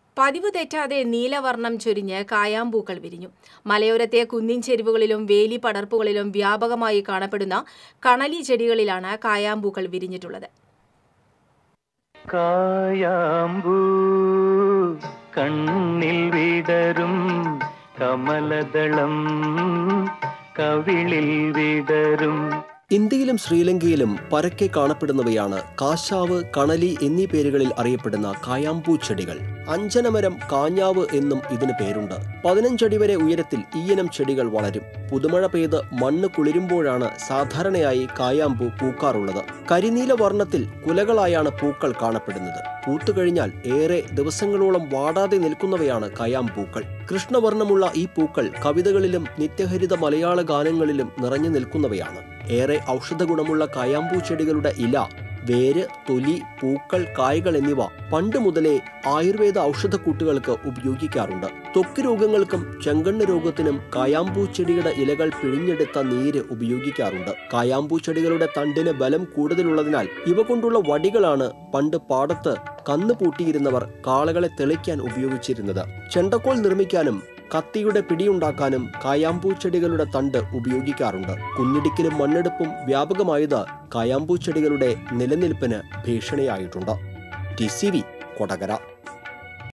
പതിവ് തെറ്റാതെ നീലവർണ്ണം ചൊരിഞ്ഞ് കായാമ്പൂക്കൾ വിരിഞ്ഞു മലയോരത്തെ കുന്നിൻ ചെരുവുകളിലും വേലി പടർപ്പുകളിലും വ്യാപകമായി കാണപ്പെടുന്ന കണലി ചെടികളിലാണ് കായാമ്പൂക്കൾ വിരിഞ്ഞിട്ടുള്ളത് കായാമ്പൂ കണ്ണിൽ വിടരും കമലദളം കവിളിൽ വിടരും ഇന്ത്യയിലും ശ്രീലങ്കയിലും പരക്കെ കാണപ്പെടുന്നവയാണ് കാശാവ് കണലി എന്നീ പേരുകളിൽ അറിയപ്പെടുന്ന കായാമ്പൂ ചെടികൾ അഞ്ചനമരം കാഞ്ഞാവ് എന്നും ഇതിന് പേരുണ്ട് പതിനഞ്ചടി വരെ ഉയരത്തിൽ ഈയിനം ചെടികൾ വളരും പുതുമഴ പെയ്ത് മണ്ണ് കുളിരുമ്പോഴാണ് സാധാരണയായി കായാമ്പൂ പൂക്കാറുള്ളത് കരിനീല വർണ്ണത്തിൽ കുലകളായാണ് പൂക്കൾ കാണപ്പെടുന്നത് പൂത്തുകഴിഞ്ഞാൽ ഏറെ ദിവസങ്ങളോളം വാടാതെ നിൽക്കുന്നവയാണ് കായാമ്പൂക്കൾ കൃഷ്ണവർണ്ണമുള്ള ഈ പൂക്കൾ കവിതകളിലും നിത്യഹരിത മലയാള ഗാനങ്ങളിലും നിറഞ്ഞു നിൽക്കുന്നവയാണ് ഏറെ ഔഷധ ഗുണമുള്ള കായാമ്പൂ ചെടികളുടെ ഇല വേര് തൊലി പൂക്കൾ കായ്കൾ എന്നിവ പണ്ട് മുതലേ ആയുർവേദ ഔഷധക്കൂട്ടുകൾക്ക് ഉപയോഗിക്കാറുണ്ട് ത്വക്ക് രോഗങ്ങൾക്കും ചെങ്കണ്ണ് രോഗത്തിനും കായാമ്പൂ ചെടിയുടെ ഇലകൾ പിഴിഞ്ഞെടുത്ത നീര് ഉപയോഗിക്കാറുണ്ട് കായാമ്പൂ ചെടികളുടെ തണ്ടിന് ബലം കൂടുതലുള്ളതിനാൽ ഇവ കൊണ്ടുള്ള വടികളാണ് പണ്ട് പാടത്ത് കന്ന് പൂട്ടിയിരുന്നവർ കാളകളെ തെളിക്കാൻ ഉപയോഗിച്ചിരുന്നത് ചെണ്ടക്കോൽ നിർമ്മിക്കാനും കത്തിയുടെ പിടിയുണ്ടാക്കാനും കായാമ്പൂ ചെടികളുടെ തണ്ട് ഉപയോഗിക്കാറുണ്ട് കുന്നിടിക്കലും മണ്ണെടുപ്പും വ്യാപകമായത് കായാമ്പൂ ചെടികളുടെ നിലനിൽപ്പിന് ഭീഷണിയായിട്ടുണ്ട് ടി സി വി കൊടകര